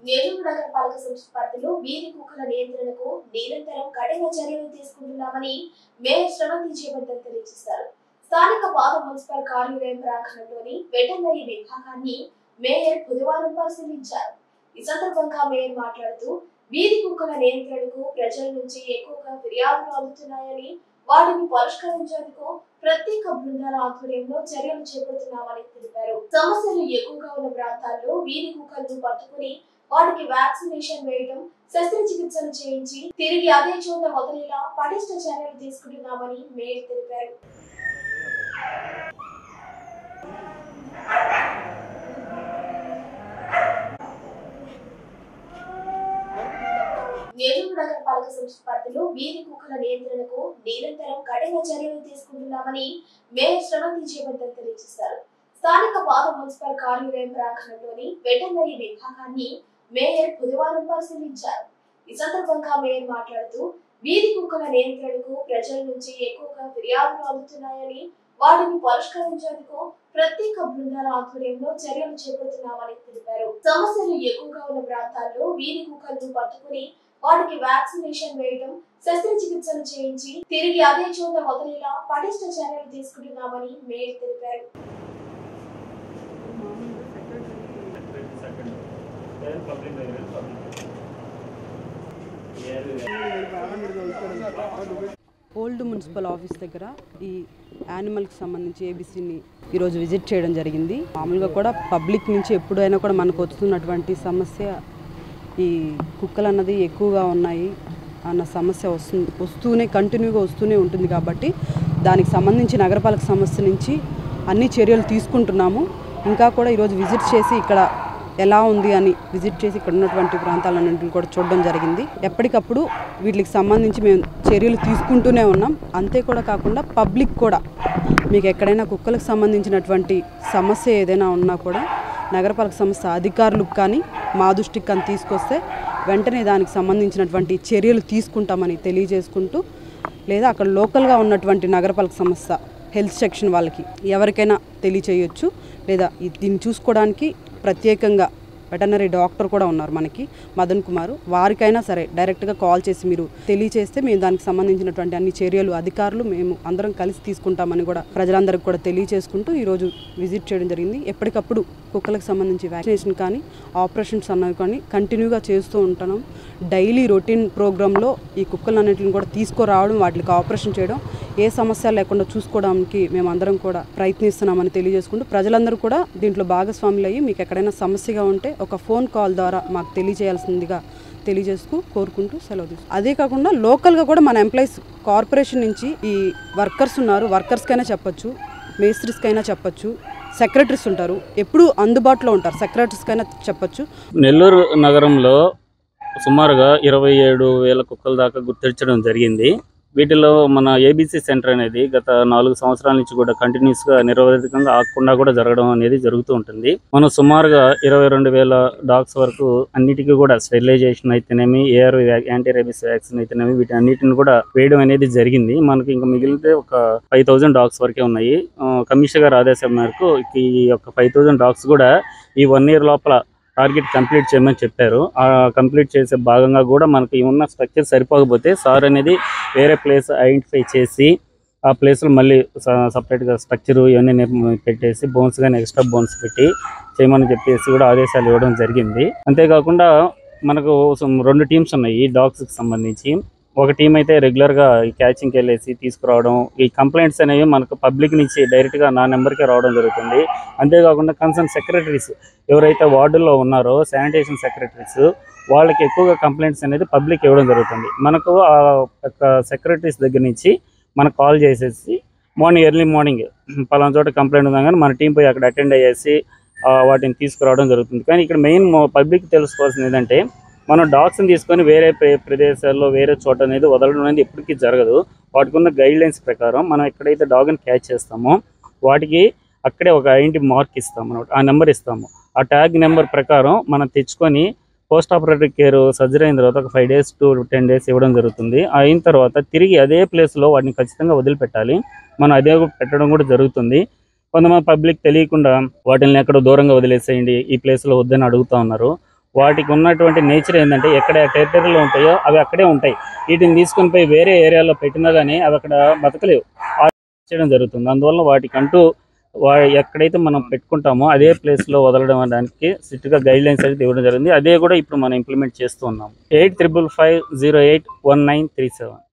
నెల్లూరు నగరపాలక సంస్థ పరిధిలో వీధి కుక్కల నియంత్రణకు నిరంతరం కఠిన చర్యలు తీసుకుంటున్నామని మేయర్ శ్రవంతి చేపట్టారు తెలియజేశారు స్థానిక పాత మున్సిపల్ కార్యాలయం ప్రాంగణంలోని వెటర్నరీ విభాగాన్ని మేయర్ బుధవారం పరిశీలించారు ఈ సందర్భంగా మేయర్ మాట్లాడుతూ వీధి కుక్కల నియంత్రణకు ప్రజల నుంచి ఎక్కువగా ఫిర్యాదులు అందుతున్నాయని వాటిని పరిష్కరించేందుకు ప్రత్యేక బృందాల ఆధ్వర్యంలో చర్యలు చేపడుతున్నామని తెలిపారు సమస్యలు ఎక్కువగా ఉన్న ప్రాంతాల్లో వీధి కుక్కలను పట్టుకుని వాటికి వ్యాక్సినేషన్ వేయడం శస్త్రచికిత్సలు చేయించి తిరిగి అదే చోట వదిలేలా పటిష్ట చర్యలు తీసుకుంటున్నామని మేయర్ తెలిపారు నెల్లూరు నగరపాలక సంస్థ పరిధిలో వీధి కుక్కల నియంత్రణకు నిరంతరం కఠిన చర్యలు తీసుకుంటున్నామని మేయర్ శ్రవంతి చేపట్టారు తెలియజేశారు స్థానిక పాత మున్సిపల్ కార్యాలయం ప్రాంగణంలోని వెటర్నరీ విభాగాన్ని మేయర్ బుధవారం పరిశీలించారు ఈ సందర్భంగా మేయర్ మాట్లాడుతూ వీధి కుక్కల నియంత్రణకు ప్రజల నుంచి ఎక్కువగా ఫిర్యాదులు అందుతున్నాయని వాటిని పరిష్కరించేందుకు ప్రత్యేక బృందాల ఆధ్వర్యంలో చర్యలు చేపడుతున్నామని తెలిపారు సమస్యలు ఎక్కువగా ఉన్న ప్రాంతాల్లో వీధి కుక్కలను పట్టుకుని వాటికి వ్యాక్సినేషన్ వేయడం శస్త్రచికిత్సలు చేయించి తిరిగి అదే చోట వదిలేలా పటిష్ట చర్యలు తీసుకుంటున్నామని మేయర్ తెలిపారు ఓల్డ్ మున్సిపల్ ఆఫీస్ దగ్గర ఈ యానిమల్కి సంబంధించి ఏబిసిని ఈరోజు విజిట్ చేయడం జరిగింది మామూలుగా కూడా పబ్లిక్ నుంచి ఎప్పుడైనా కూడా మనకు వస్తున్నటువంటి సమస్య ఈ కుక్కలు అన్నది ఎక్కువగా ఉన్నాయి అన్న సమస్య వస్తు వస్తూనే కంటిన్యూగా వస్తూనే ఉంటుంది కాబట్టి దానికి సంబంధించి నగరపాలక సంస్థ నుంచి అన్ని చర్యలు తీసుకుంటున్నాము ఇంకా కూడా ఈరోజు విజిట్ చేసి ఇక్కడ ఎలా ఉంది అని విజిట్ చేసి ఇక్కడ ఉన్నటువంటి ప్రాంతాలన్నింటిని కూడా చూడడం జరిగింది ఎప్పటికప్పుడు వీటికి సంబంధించి మేము చర్యలు తీసుకుంటూనే ఉన్నాం అంతే కూడా కాకుండా పబ్లిక్ కూడా మీకు ఎక్కడైనా కుక్కలకు సంబంధించినటువంటి సమస్య ఏదైనా ఉన్నా కూడా నగరపాలక సంస్థ అధికారులకు కానీ మా దృష్టికి కానీ తీసుకొస్తే వెంటనే దానికి సంబంధించినటువంటి చర్యలు తీసుకుంటామని తెలియజేసుకుంటూ లేదా అక్కడ లోకల్గా ఉన్నటువంటి నగరపాలక సంస్థ హెల్త్ సెక్షన్ వాళ్ళకి ఎవరికైనా తెలియచేయొచ్చు లేదా ఈ- దీన్ని చూసుకోవడానికి ప్రత్యేకంగా వెటనరీ డాక్టర్ కూడా ఉన్నారు మనకి మదన్ కుమార్ వారికైనా సరే డైరెక్ట్గా కాల్ చేసి మీరు తెలియచేస్తే మేము దానికి సంబంధించినటువంటి అన్ని చర్యలు అధికారులు మేము అందరం కలిసి తీసుకుంటామని కూడా ప్రజలందరికీ కూడా తెలియచేసుకుంటూ ఈరోజు విజిట్ చేయడం జరిగింది ఎప్పటికప్పుడు కుక్కలకు సంబంధించి వ్యాక్సినేషన్ కానీ ఆపరేషన్స్ అన్నవి కానీ కంటిన్యూగా చేస్తూ ఉంటున్నాం డైలీ రొటీన్ ప్రోగ్రాంలో ఈ కుక్కలన్నింటిని కూడా తీసుకురావడం వాటికి ఆపరేషన్ చేయడం ఏ సమస్య లేకుండా చూసుకోవడానికి మేము అందరం కూడా ప్రయత్నిస్తున్నామని తెలియజేసుకుంటూ ప్రజలందరూ కూడా దీంట్లో భాగస్వాములు అయ్యి మీకు ఎక్కడైనా సమస్యగా ఉంటే ఒక ఫోన్ కాల్ ద్వారా మాకు తెలియజేయాల్సిందిగా తెలియజేస్తూ కోరుకుంటూ సెలవు తీసుకు అదే కాకుండా లోకల్గా కూడా మన ఎంప్లాయీస్ కార్పొరేషన్ నుంచి ఈ వర్కర్స్ ఉన్నారు వర్కర్స్కైనా చెప్పొచ్చు మేస్త్రీస్కైనా చెప్పొచ్చు సెక్రటరీస్ ఉంటారు ఎప్పుడూ అందుబాటులో ఉంటారు సెక్రటరీస్కైనా చెప్పొచ్చు నెల్లూరు నగరంలో సుమారుగా ఇరవై ఏడు వేల కుక్కల దాకా గుర్తించడం జరిగింది వీటిలో మన ఏబీసీ సెంటర్ అనేది గత నాలుగు సంవత్సరాల నుంచి కూడా కంటిన్యూస్గా నిరవధికంగా ఆగకుండా కూడా జరగడం అనేది జరుగుతూ ఉంటుంది మనం సుమారుగా ఇరవై రెండు వేల డాగ్స్ వరకు అన్నిటికీ కూడా స్టెరిలైజేషన్ అయితేనేమి ఏఆర్ యాంటీ రేబీస్ వ్యాక్సిన్ అయితేనేమి వీటి అన్నిటిని కూడా వేయడం అనేది జరిగింది మనకి ఇంకా మిగిలితే ఒక ఫైవ్ థౌజండ్ డాగ్స్ వరకే ఉన్నాయి ఆ, కమిషనర్ గారి ఆదేశం మేరకు ఈ యొక్క ఫైవ్ థౌజండ్ డాగ్స్ కూడా ఈ వన్ ఇయర్ లోపల టార్గెట్ కంప్లీట్ చేయమని చెప్పారు ఆ కంప్లీట్ చేసే భాగంగా కూడా మనకి ఉన్న స్ట్రక్చర్ సరిపోకపోతే సార్ అనేది వేరే ప్లేస్ ఐడెంటిఫై చేసి ఆ ప్లేస్లో మళ్ళీ సపరేట్గా స్ట్రక్చర్ ఇవన్నీ నిర్మ- పెట్టేసి బోన్స్ కానీ ఎక్స్ట్రా బోన్స్ పెట్టి చేయమని చెప్పేసి కూడా ఆదేశాలు ఇవ్వడం జరిగింది అంతేకాకుండా మనకు some రెండు టీమ్స్ ఉన్నాయి ఈ డాగ్స్కి సంబంధించి ఒక టీం అయితే రెగ్యులర్గా ఈ క్యాచింగ్కి వెళ్ళేసి తీసుకురావడం ఈ కంప్లైంట్స్ అనేవి మనకు పబ్లిక్ నుంచి డైరెక్ట్గా నా నెంబర్కే రావడం జరుగుతుంది అంతేకాకుండా కన్సర్న్ సెక్రటరీస్ ఎవరైతే వార్డుల్లో ఉన్నారో శానిటేషన్ సెక్రటరీస్ వాళ్ళకి ఎక్కువగా కంప్లైంట్స్ అనేది పబ్లిక్ ఇవ్వడం జరుగుతుంది మనకు ఆ యొక్క సెక్రటరీస్ దగ్గర నుంచి మనకు కాల్ చేసేసి మార్నింగ్ ఎర్లీ మార్నింగ్ పలానా చోట కంప్లైంట్ ఉందా కానీ మన టీం పోయి అక్కడ అటెండ్ అయ్యేసి ఆ, వాటిని తీసుకురావడం జరుగుతుంది కానీ ఇక్కడ మెయిన్ పబ్లిక్ తెలుసుకోవాల్సింది ఏంటంటే మనం డాగ్స్ని తీసుకొని వేరే ప్రే- ప్రదేశాల్లో వేరే చోట అనేది వదలడం అనేది ఎప్పటికీ జరగదు వాటికి ఉన్న గైడ్ లైన్స్ ప్రకారం మనం ఎక్కడైతే డాగ్ని క్యాచ్ చేస్తామో వాటికి అక్కడే ఒక ఐడెంటి మార్క్ ఇస్తాం అనమాట ఆ నెంబర్ ఇస్తాము ఆ ట్యాగ్ నెంబర్ ప్రకారం మనం తెచ్చుకొని పోస్ట్ ఆపరేటివ్ కేర్ సర్జరీ అయిన తర్వాత ఒక five days to ten days ఇవ్వడం జరుగుతుంది అయిన తర్వాత తిరిగి అదే ప్లేస్లో వాటిని ఖచ్చితంగా వదిలిపెట్టాలి మనం అదే పెట్టడం కూడా జరుగుతుంది కొంతమంది పబ్లిక్ తెలియకుండా వాటిని ఎక్కడో దూరంగా వదిలేసేయండి ఈ ప్లేస్లో వద్దని అడుగుతా ఉన్నారు వాటికి ఉన్నటువంటి నేచర్ ఏంటంటే ఎక్కడ టెరిటరీలో ఉంటాయో అవి అక్కడే ఉంటాయి వీటిని తీసుకొని పోయి వేరే ఏరియాలో పెట్టినా కానీ అవి అక్కడ బతకలేవు ఆ చేయడం జరుగుతుంది అందువల్ల వాటికంటూ వా ఎక్కడైతే మనం పెట్టుకుంటామో అదే ప్లేస్లో వదలడం అనడానికి స్ట్రిక్ట్గా గైడ్ లైన్స్ అయితే ఇవ్వడం జరిగింది అదే కూడా ఇప్పుడు మనం ఇంప్లిమెంట్ చేస్తూ ఉన్నాం eight triple five zero eight one nine three seven